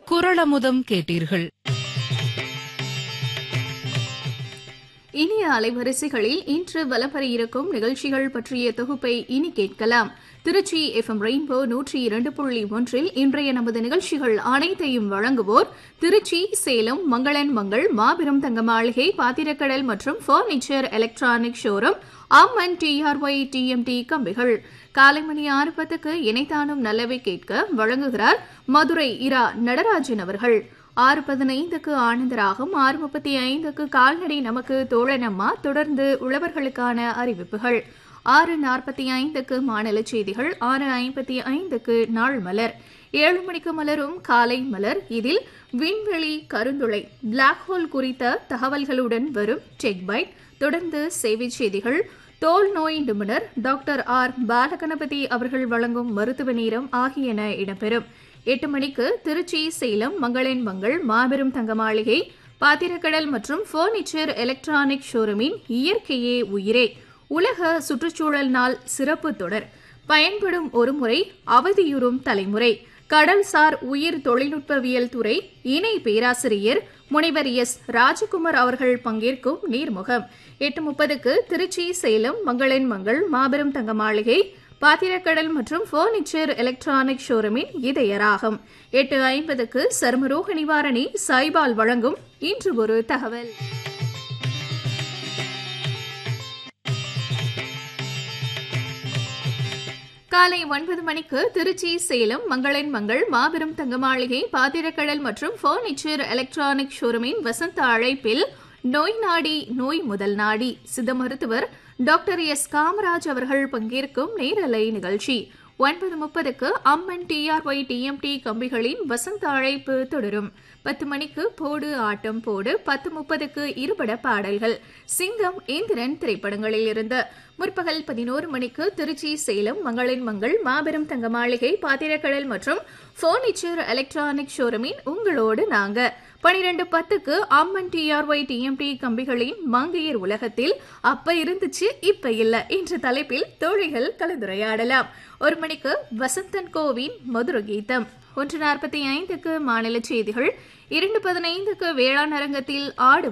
குரளமுதம் கேட்டீர்கள் இனிய அலைவரிசைகளில் இன்று வலப்பெற இருக்கும் நிகழ்ச்சிகள் பற்றிய தொகுப்பை இனி கேட்கலாம் திருச்சி எஃப்எம் ரெயின்போ நூற்றி இரண்டு புள்ளி ஒன்றில் இன்றைய நமது நிகழ்ச்சிகள் அனைத்தையும் வழங்குவோர் திருச்சி சேலம் மங்களன் மங்கள் மாபெரும் தங்க மாளிகை பாத்திரக்கடல் மற்றும் furniture electronic showroom Amman TRY TMT கம்பிகள் காலை மணி ஆறு பத்துக்கு இணைத்தானும் நல்லவை கேட்க வழங்குகிறார் மதுரை இரா நடராஜன் அவர்கள் ஆறு பதினைந்துக்கு ஆனந்தராகும் ஆறு முப்பத்தி ஐந்துக்கு கால்நடை நமக்கு தோழனம்மா தொடர்ந்து உழவர்களுக்கான அறிவிப்புகள் ஆறு நாற்பத்தி ஐந்துக்கு மாநில செய்திகள் ஆறு ஐம்பத்தி ஐந்துக்கு நாள் மலர் ஏழு மணிக்கு மலரும் காலை மலர் இதில் விண்வெளி கருந்துளை பிளாக் ஹோல் குறித்த தகவல்களுடன் வரும் டெக் பைட் தொடர்ந்து சேவை செய்திகள் தோல் நோய் நிபுணர் டாக்டர் ஆர் பாலகணபதி அவர்கள் வழங்கும் மருத்துவ நேரம் ஆகியன இடம்பெறும் எட்டு மணிக்கு திருச்சி சேலம் மங்களின் மங்கள் மாபெரும் தங்க மாளிகை பாத்திரக்கடல் மற்றும் பர்னிச்சர் எலக்ட்ரானிக் ஷோரூமின் இயற்கையே உயிரே உலக சுற்றுச்சூழல் நாள் சிறப்பு தொடர் பயன்படும் ஒரு முறை அவதியுறும் தலைமுறை கடல்சார் உயிர் தொழில்நுட்பவியல் துறை இணை பேராசிரியர் முனைவர் எஸ் ராஜகுமார் அவர்கள் பங்கேற்கும் நீர்முகம் எட்டு முப்பதுக்கு திருச்சி சேலம் மங்களின் மங்கள் மாபெரும் தங்க மாளிகை பாத்திரக்கடல் மற்றும் பர்னிச்சர் எலக்ட்ரானிக் ஷோரூமின் இதயராகும் எட்டு ஐம்பதுக்கு சர்மரோக நிவாரணி சாய்பால் வழங்கும் இன்று ஒரு தகவல் காலை ஒன்பது மணிக்கு திருச்சி சேலம் மங்களின் மங்கள் மாபெரும் தங்க மாளிகை பாத்திரக்கடல் மற்றும் பர்னிச்சர் எலக்ட்ரானிக் ஷோரூமின் வசந்த அழைப்பில் நோய் நாடி நோய் முதல் நாடி சித்த மருத்துவர் டாக்டர் எஸ் காமராஜ் அவர்கள் பங்கேற்கும் நேரலை நிகழ்ச்சி ஒன்பது முப்பதுக்கு அம்மன் டிஆர்ஒய் டிஎம்டி கம்பிகளின் வசந்த அழைப்பு தொடரும் பத்து மணிக்கு போடு ஆட்டம் போடு பத்து முப்பதுக்கு இருபட பாடல்கள் சிங்கம் இந்திரன் திரைப்படங்களில் இருந்து முற்பகல் பதினோரு மணிக்கு திருச்சி சேலம் மங்களின் மங்கள் மாபெரும் தங்க மாளிகை பாத்திரக்கடல் மற்றும் பர்னிச்சர் எலக்ட்ரானிக் ஷோரூமின் உங்களோடு நாங்க பனிரெண்டு பத்துக்கு அம்மன் டிஆர்ஒய் டிஎம்டி கம்பிகளின் மங்கையர் உலகத்தில் அப்ப இருந்துச்சு இப்ப இல்ல என்ற தலைப்பில் தோழிகள் கலந்துரையாடலாம் ஒரு மணிக்கு வசந்தன் கோவின் மதுர கீதம் ஒன்று நாற்பத்தி ஐந்துக்கு மாநில செய்திகள் இரண்டு பதினைந்துக்கு வேளாண் அரங்கத்தில் ஆடு